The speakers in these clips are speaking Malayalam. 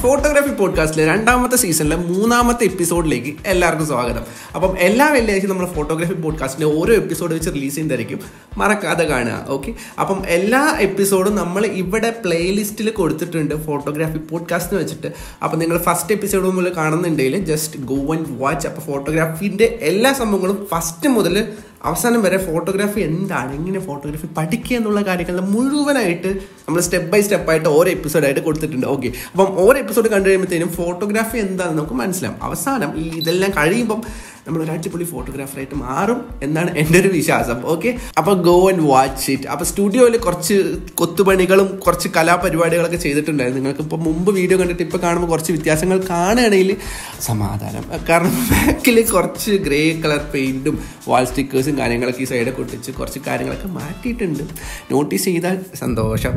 ഫോട്ടോഗ്രാഫി പോഡ്കാസ്റ്റിലെ രണ്ടാമത്തെ സീസണിലെ മൂന്നാമത്തെ എപ്പിസോഡിലേക്ക് എല്ലാവർക്കും സ്വാഗതം അപ്പം എല്ലാ വെള്ളിയാഴ്ച നമ്മൾ ഫോട്ടോഗ്രാഫി പോഡ്കാസ്റ്റിൻ്റെ ഓരോ എപ്പിസോഡ് വെച്ച് റിലീസ് ചെയ്യുന്നതായിരിക്കും മറക്കാതെ കാണുക ഓക്കെ അപ്പം എല്ലാ എപ്പിസോഡും നമ്മൾ ഇവിടെ പ്ലേലിസ്റ്റിൽ കൊടുത്തിട്ടുണ്ട് ഫോട്ടോഗ്രാഫി പോഡ്കാസ്റ്റ് വെച്ചിട്ട് അപ്പം നിങ്ങൾ ഫസ്റ്റ് എപ്പിസോഡ് മുതൽ കാണുന്നുണ്ടെങ്കിൽ ജസ്റ്റ് ഗോ ആൻഡ് വാച്ച് അപ്പോൾ ഫോട്ടോഗ്രാഫിൻ്റെ എല്ലാ സംഭവങ്ങളും ഫസ്റ്റ് മുതൽ അവസാനം വരെ ഫോട്ടോഗ്രാഫി എന്താണ് എങ്ങനെ ഫോട്ടോഗ്രാഫി പഠിക്കുക എന്നുള്ള കാര്യങ്ങൾ മുഴുവനായിട്ട് നമ്മൾ സ്റ്റെപ്പ് ബൈ സ്റ്റെപ്പ് ആയിട്ട് ഓരോ എപ്പിസോഡായിട്ട് കൊടുത്തിട്ടുണ്ട് ഓക്കെ അപ്പം ഓരോ എപ്പിസോഡ് കണ്ടു കഴിയുമ്പോഴത്തേനും ഫോട്ടോഗ്രാഫി എന്താണെന്ന് നമുക്ക് മനസ്സിലാവും അവസാനം ഈ ഇതെല്ലാം കഴിയുമ്പം നമ്മൾ ഒരു അടിപൊളി ഫോട്ടോഗ്രാഫറായിട്ട് മാറും എന്നാണ് എൻ്റെ ഒരു വിശ്വാസം ഓക്കെ അപ്പോൾ ഗോ ആൻഡ് വാച്ച് ഇറ്റ് അപ്പോൾ സ്റ്റുഡിയോയിൽ കുറച്ച് കൊത്തുപണികളും കുറച്ച് കലാപരിപാടികളൊക്കെ ചെയ്തിട്ടുണ്ടായിരുന്നു നിങ്ങൾക്ക് ഇപ്പോൾ മുമ്പ് വീഡിയോ കണ്ടിട്ട് ഇപ്പോൾ കാണുമ്പോൾ കുറച്ച് വ്യത്യാസങ്ങൾ കാണുകയാണെങ്കിൽ സമാധാനം കാരണം ബാക്കിൽ കുറച്ച് ഗ്രേ കളർ പെയിൻറ്റും വാൾ സ്റ്റിക്കേഴ്സും കാര്യങ്ങളൊക്കെ ഈ സൈഡൊക്കെ ഒട്ടിച്ച് കുറച്ച് കാര്യങ്ങളൊക്കെ മാറ്റിയിട്ടുണ്ട് നോട്ടീസ് ചെയ്താൽ സന്തോഷം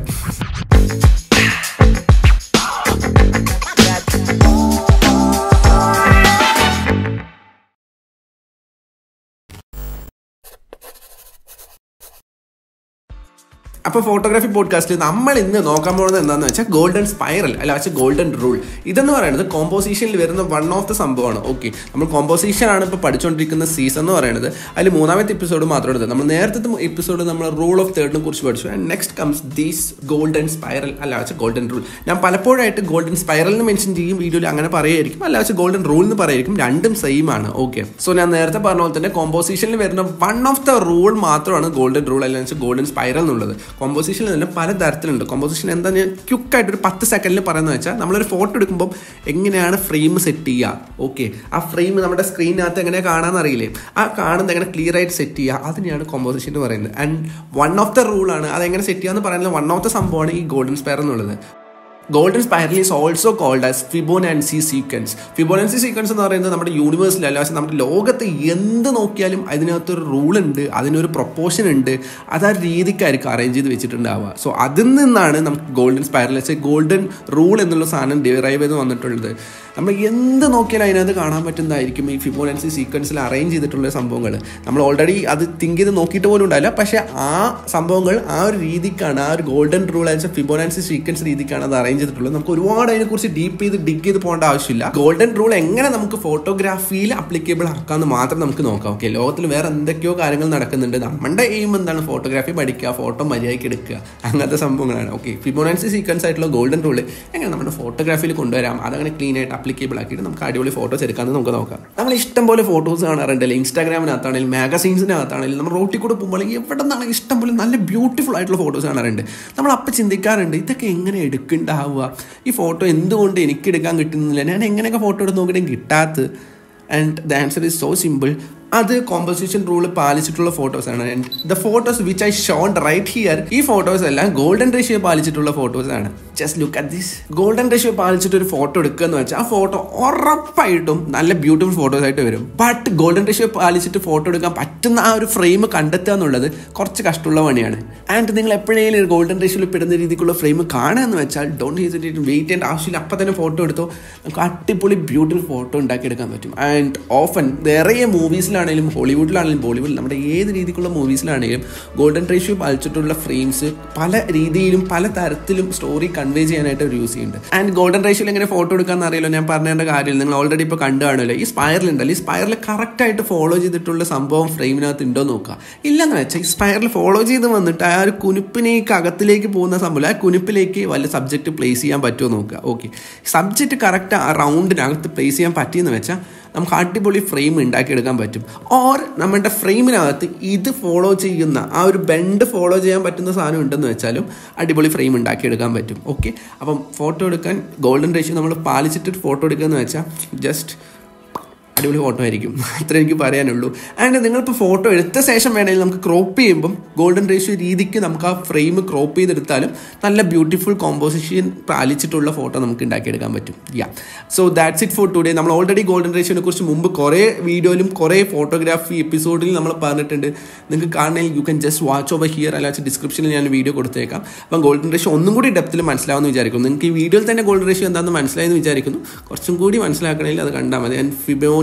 അപ്പോൾ ഫോട്ടോഗ്രാഫി പോഡ്കാസ്റ്റിൽ നമ്മൾ ഇന്ന് നോക്കാൻ പോകുന്നത് എന്താണെന്ന് വെച്ചാൽ ഗോൾഡൻ സ്പൈറൽ അല്ല വെച്ചാൽ ഗോൾഡൻ റൂൾ ഇതെന്ന് പറയുന്നത് കോമ്പോസിഷനിൽ വരുന്ന വൺ ഓഫ് ദ സംഭവമാണ് ഓക്കെ നമ്മൾ കോമ്പോസിഷൻ ആണ് ഇപ്പോൾ പഠിച്ചുകൊണ്ടിരിക്കുന്ന സീസൺ എന്ന് പറയുന്നത് അതിൽ മൂന്നാമത്തെ എപ്പിസോഡ് മാത്രം എടുത്തത് നമ്മൾ നേരത്തെ എപ്പിസോഡ് നമ്മൾ റൂൾ ഓഫ് തേർഡിനെ കുറിച്ച് പഠിച്ചു and next comes these golden spiral അല്ല വെച്ചാൽ ഗോൾഡൻ റൂൾ ഞാൻ പലപ്പോഴായിട്ട് ഗോൾഡൻ സ്പൈറൽ എന്ന് മെൻഷൻ ചെയ്യും വീഡിയോയിൽ അങ്ങനെ പറയുമായിരിക്കും അല്ല വെച്ചാൽ ഗോൾഡൻ റൂൾ എന്ന് പറയുമായിരിക്കും രണ്ടും സെയിം ആണ് ഓക്കെ സോ ഞാൻ നേരത്തെ പറഞ്ഞ പോലെ തന്നെ കോമ്പോസിഷനിൽ വരുന്ന വൺ ഓഫ് ദ റൂൾ മാത്രമാണ് ഗോൾഡൻ റൂൾ അല്ലെങ്കിൽ വെച്ചാൽ ഗോൾഡൻ സ്പൈറൽ എന്നുള്ളത് കോമ്പോസിഷനിൽ തന്നെ പല തരത്തിലുണ്ട് കോമ്പോസിഷൻ എന്താ ഞാൻ ക്യുക്കായിട്ട് ഒരു പത്ത് സെക്കൻഡിൽ പറയുന്നത് വെച്ചാൽ നമ്മളൊരു ഫോട്ടോ എടുക്കുമ്പോൾ എങ്ങനെയാണ് ഫ്രെയിം സെറ്റ് ചെയ്യുക ഓക്കെ ആ ഫ്രെയിം നമ്മുടെ സ്ക്രീനകത്ത് എങ്ങനെ കാണാമെന്ന് അറിയില്ലേ ആ കാണുന്നത് എങ്ങനെ ക്ലിയർ ആയിട്ട് സെറ്റ് ചെയ്യുക അതിനെയാണ് കോമ്പോസിഷൻ എന്ന് പറയുന്നത് ആൻഡ് വൺ ഓഫ് ദ റൂളാണ് അതെങ്ങനെ സെറ്റ് ചെയ്യുക എന്ന് പറയുന്നത് വൺ ഓഫ് ദ സംഭവമാണ് ഈ ഗോൾഡൻ സ്പയർ എന്നുള്ളത് golden spiral is also called as Fibonacci sequence Fibonacci sequence എന്ന് പറയുന്നത് നമ്മുടെ യൂണിവേഴ്സിൽ അല്ല പക്ഷേ നമ്മുടെ ലോകത്ത് എന്ത് നോക്കിയാലും അതിനകത്തൊരു റൂൾ ഉണ്ട് അതിനൊരു പ്രൊപ്പോഷൻ ഉണ്ട് അത് ആ രീതിക്കായിരിക്കും അറേഞ്ച് ചെയ്ത് വെച്ചിട്ടുണ്ടാവുക സോ അതിൽ നിന്നാണ് നമുക്ക് ഗോൾഡൻ സ്പൈറൽ വെച്ചാൽ ഗോൾഡൻ റൂൾ എന്നുള്ള സാധനം ഡിറൈവ് ചെയ്ത് വന്നിട്ടുള്ളത് നമ്മൾ എന്ത് നോക്കിയാലും അതിനകത്ത് കാണാൻ പറ്റുന്നതായിരിക്കും ഈ ഫിബോനാൻസി സീക്വൻസിൽ അറേഞ്ച് ചെയ്തിട്ടുള്ള സംഭവങ്ങൾ നമ്മൾ ഓൾറെഡി അത് തിങ്ക് ചെയ്ത് നോക്കിയിട്ട് പോലും ഉണ്ടാവില്ല പക്ഷേ ആ സംഭവങ്ങൾ ആ ഒരു രീതിക്കാണ് ആ ഒരു ഗോൾഡൻ റൂൾ വെച്ചാൽ ഫിബോനാൻസി സീക്വൻസ് രീതിക്കാണ് അത് അറേഞ്ച് ചെയ്തിട്ടുള്ളത് നമുക്ക് ഒരുപാട് അതിനെക്കുറിച്ച് ഡീപ്പ് ചെയ്ത് ഡിഗ് ചെയ്ത് പോകേണ്ട ആവശ്യമില്ല ഗോൾഡൻ റൂൾ എങ്ങനെ നമുക്ക് ഫോട്ടോഗ്രാഫിയിൽ അപ്ലിക്കബിൾ ആക്കാമെന്ന് മാത്രം നമുക്ക് നോക്കാം ഓക്കെ ലോകത്തിൽ വേറെ എന്തൊക്കെയോ കാര്യങ്ങൾ നടക്കുന്നുണ്ട് നമ്മുടെ എയിം എന്താണ് ഫോട്ടോഗ്രാഫി പഠിക്കുക ഫോട്ടോ മര്യാദയ്ക്ക് എടുക്കുക അങ്ങനത്തെ സംഭവങ്ങളാണ് ഓക്കെ ഫിബോനാൻസി സീക്വൻസ് ആയിട്ടുള്ള ഗോൾഡൻ റൂൾ എങ്ങനെ നമ്മുടെ ഫോട്ടോഗ്രാഫിയിൽ കൊണ്ടുവരാം അതങ്ങനെ ക്ലീൻ ആയിട്ട് അപ്ലിക്കബിൾ ആക്കിയിട്ട് നമുക്ക് അടിപൊളി ഫോട്ടോസ് എടുക്കാമെന്ന് നമുക്ക് നോക്കാം നമ്മൾ ഇഷ്ടം പോലെ ഫോട്ടോസ് കാണാറുണ്ടല്ലേ ഇൻസ്റ്റാഗ്രാമിനകത്താണെങ്കിലും മാഗസീൻസിനകത്താണെങ്കിലും നമ്മൾ റോട്ടിൽ കൂടെ പോകുമ്പോൾ എവിടെ നിന്നാണ് ഇഷ്ടം പോലെ നല്ല ബ്യൂട്ടിഫുൾ ആയിട്ടുള്ള ഫോട്ടോസ് കാണാറുണ്ട് നമ്മൾ അപ്പം ചിന്തിക്കാറുണ്ട് ഇതൊക്കെ എങ്ങനെ എടുക്കുന്നുണ്ടാവുക ഈ ഫോട്ടോ എന്തുകൊണ്ട് എനിക്ക് എടുക്കാൻ കിട്ടുന്നില്ല ഞാൻ എങ്ങനെയൊക്കെ ഫോട്ടോ എടുത്ത് നോക്കിയിട്ടും കിട്ടാത്തത് and the answer is so simple അത് കോമ്പോസിഷൻ റൂൾ പാലിച്ചിട്ടുള്ള ഫോട്ടോസ് ആണ് and the photos which I shown right here ഈ ഫോട്ടോസ് എല്ലാം ഗോൾഡൻ റേഷ്യോ പാലിച്ചിട്ടുള്ള ഫോട്ടോസ് ആണ് just look at this golden ratio പാലിച്ചിട്ട് ഒരു ഫോട്ടോ എടുക്കുക എന്ന് വെച്ചാൽ ആ ഫോട്ടോ ഉറപ്പായിട്ടും നല്ല ബ്യൂട്ടിഫുൾ ഫോട്ടോസ് ആയിട്ട് വരും ബട്ട് ഗോൾഡൻ റേഷ്യോ പാലിച്ചിട്ട് ഫോട്ടോ എടുക്കാൻ പറ്റുന്ന ആ ഒരു ഫ്രെയിം കണ്ടെത്തുക എന്നുള്ളത് കുറച്ച് കഷ്ടമുള്ള പണിയാണ് ആൻഡ് നിങ്ങൾ എപ്പോഴെങ്കിലും ഒരു ഗോൾഡൻ റേഷ്യോയിൽ പെടുന്ന രീതിക്കുള്ള ഫ്രെയിം കാണുക എന്ന് വെച്ചാൽ ഡോണ്ട് ഹെസിറ്റേറ്റ് വെയിറ്റ് ചെയ്യേണ്ട ആവശ്യമില്ല അപ്പം തന്നെ ഫോട്ടോ എടുത്തോ നമുക്ക് അടിപൊളി ബ്യൂട്ടിഫുൾ ഫോട്ടോ ഉണ്ടാക്കിയെടുക്കാൻ പറ്റും ആൻഡ് ഓഫൻ നിറയെ മൂവീസിൽ മൂവീസിലാണെങ്കിലും ഹോളിവുഡിലാണെങ്കിലും ബോളിവുഡിൽ നമ്മുടെ ഏത് രീതിക്കുള്ള മൂവീസിലാണെങ്കിലും ഗോൾഡൻ റേഷ്യോ പാലിച്ചിട്ടുള്ള ഫ്രെയിംസ് പല രീതിയിലും പല തരത്തിലും സ്റ്റോറി കൺവേ ചെയ്യാനായിട്ട് അവർ യൂസ് ചെയ്യുന്നുണ്ട് ആൻഡ് ഗോൾഡൻ റേഷ്യോയിൽ എങ്ങനെ ഫോട്ടോ എടുക്കാന്ന് അറിയില്ല ഞാൻ പറഞ്ഞേണ്ട കാര്യം നിങ്ങൾ ഓൾറെഡി ഇപ്പോൾ കണ്ടു കാണുമല്ലോ ഈ സ്പൈറൽ ഉണ്ടല്ലോ ഈ സ്പൈറൽ കറക്റ്റായിട്ട് ഫോളോ ചെയ്തിട്ടുള്ള സംഭവം ഫ്രെയിമിനകത്ത് ഉണ്ടോ നോക്കുക ഇല്ലെന്ന് വെച്ചാൽ ഈ സ്പൈറൽ ഫോളോ ചെയ്ത് വന്നിട്ട് ആ ഒരു കുനിപ്പിനേക്ക് അകത്തിലേക്ക് പോകുന്ന സംഭവം ആ കുനിപ്പിലേക്ക് വല്ല സബ്ജക്റ്റ് പ്ലേസ് ചെയ്യാൻ പറ്റുമോ നോക്കുക ഓക്കെ സബ്ജക്റ്റ് കറക്റ്റ് ആ റൗണ്ടിനകത്ത് പ്ലേസ് ചെയ്യാൻ പറ്റിയെന്ന് വെച്ചാൽ നമുക്ക് അടിപൊളി ഫ്രെയിം ഉണ്ടാക്കിയെടുക്കാൻ പറ്റും ഓർ നമ്മുടെ ഫ്രെയിമിനകത്ത് ഇത് ഫോളോ ചെയ്യുന്ന ആ ഒരു ബെൻഡ് ഫോളോ ചെയ്യാൻ പറ്റുന്ന സാധനം ഉണ്ടെന്ന് വെച്ചാലും അടിപൊളി ഫ്രെയിം ഉണ്ടാക്കിയെടുക്കാൻ പറ്റും ഓക്കെ അപ്പം ഫോട്ടോ എടുക്കാൻ ഗോൾഡൻ റേഷ്യോ നമ്മൾ പാലിച്ചിട്ട് ഫോട്ടോ എടുക്കുക എന്ന് വെച്ചാൽ ജസ്റ്റ് അടിപൊളി ഫോട്ടോ ആയിരിക്കും അത്ര എനിക്ക് പറയാനുള്ളൂ ആൻഡ് നിങ്ങളിപ്പോൾ ഫോട്ടോ എടുത്ത ശേഷം വേണമെങ്കിൽ നമുക്ക് ക്രോപ്പ് ചെയ്യുമ്പം ഗോൾഡൻ റേഷ്യോ രീതിക്ക് നമുക്ക് ആ ഫ്രെയിം ക്രോപ്പ് ചെയ്തെടുത്താലും നല്ല ബ്യൂട്ടിഫുൾ കോമ്പോസിഷൻ പാലിച്ചിട്ടുള്ള ഫോട്ടോ നമുക്ക് ഉണ്ടാക്കിയെടുക്കാൻ പറ്റും yeah so that's it for today നമ്മൾ ഓൾറെഡി ഗോൾഡൻ റേഷ്യോനെ കുറിച്ച് മുമ്പ് കുറേ വീഡിയോയിലും കുറേ ഫോട്ടോഗ്രാഫി എപ്പിസോഡിൽ നമ്മൾ പറഞ്ഞിട്ടുണ്ട് നിങ്ങൾക്ക് കാണണമെങ്കിൽ you can just watch over here അല്ലാതെ ഡിസ്ക്രിപ്ഷനിൽ ഞാൻ വീഡിയോ കൊടുത്തേക്കാം അപ്പം ഗോൾഡൻ റേഷ്യോ ഒന്നും കൂടി ഡെപ്തിൽ മനസ്സിലാവുമെന്ന് വിചാരിക്കുന്നു നിങ്ങൾക്ക് ഈ വീഡിയോയിൽ തന്നെ ഗോൾഡൻ റേഷ്യോ എന്താണെന്ന് മനസ്സിലായെന്ന് വിചാരിക്കുന്നു കുറച്ചും കൂടി മനസ്സിലാക്കണമെങ്കിൽ അത് കണ്ടാൽ മതി ആൻഡ് ഫിബോൺ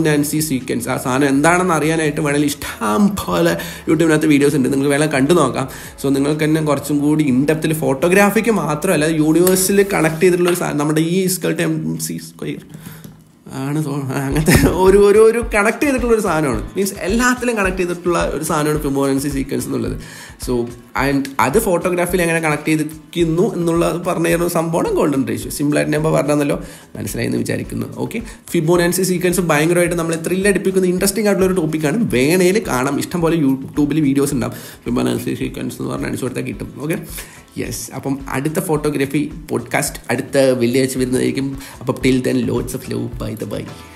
ഫിബോനാൻസി സീക്വൻസ് ആ സാധനം എന്താണെന്ന് അറിയാനായിട്ട് വേണമെങ്കിൽ ഇഷ്ടം പോലെ യൂട്യൂബിനകത്ത് വീഡിയോസ് ഉണ്ട് നിങ്ങൾക്ക് വേണം കണ്ടു നോക്കാം സോ നിങ്ങൾക്ക് തന്നെ കുറച്ചും കൂടി ഇൻഡെപ്തിൽ ഫോട്ടോഗ്രാഫിക്ക് മാത്രമല്ല യൂണിവേഴ്സിൽ കണക്ട് ചെയ്തിട്ടുള്ള ഒരു സാധനം നമ്മുടെ ഈ സ്കൾട്ട് എം സി സ്ക്വയർ ആണ് തോ- ആ, അങ്ങനത്തെ ഒരു ഒരു ഒരു കണക്ട് ചെയ്തിട്ടുള്ള ഒരു സാധനമാണ് മീൻസ് എല്ലാത്തിലും കണക്ട് ചെയ്തിട്ടുള്ള ഒരു സാധനമാണ് ഫിബോനൻസി സീക്വൻസ് എന്നുള്ളത് സോ ആൻഡ് അത് ഫോട്ടോഗ്രാഫിയിൽ എങ്ങനെ കണക്ട് ചെയ്തിരിക്കുന്നു എന്നുള്ളത് പറഞ്ഞു തരുന്ന ഒരു സംഭവമാണ് ഗോൾഡൻ റേഷ്യോ സിമ്പിളായിട്ട് ഞാൻ ഇപ്പോൾ പറഞ്ഞല്ലോ മനസ്സിലായി എന്ന് വിചാരിക്കുന്നു ഓക്കെ ഫിബോനാൻസി സീക്വൻസ് ഭയങ്കരമായിട്ട് നമ്മളെ ത്രില്ലടിപ്പിക്കുന്ന ഇൻട്രസ്റ്റിംഗ് ആയിട്ടുള്ള ഒരു ടോപ്പിക്കാണ് വേണേൽ കാണാം ഇഷ്ടംപോലെ യൂട്യൂബിൽ വീഡിയോസ് ഉണ്ടാവും ഫിബോനാൻസി സീക്വൻസ് എന്ന് പറഞ്ഞാൽ അടിച്ചു കൊടുത്താൽ കിട്ടും ഓക്കെ യെസ് അപ്പം അടുത്ത ഫോട്ടോഗ്രാഫി പോഡ്കാസ്റ്റ് അടുത്ത വെള്ളിയാഴ്ച വരുന്നതായിരിക്കും അപ്പം till then loads of love bye the by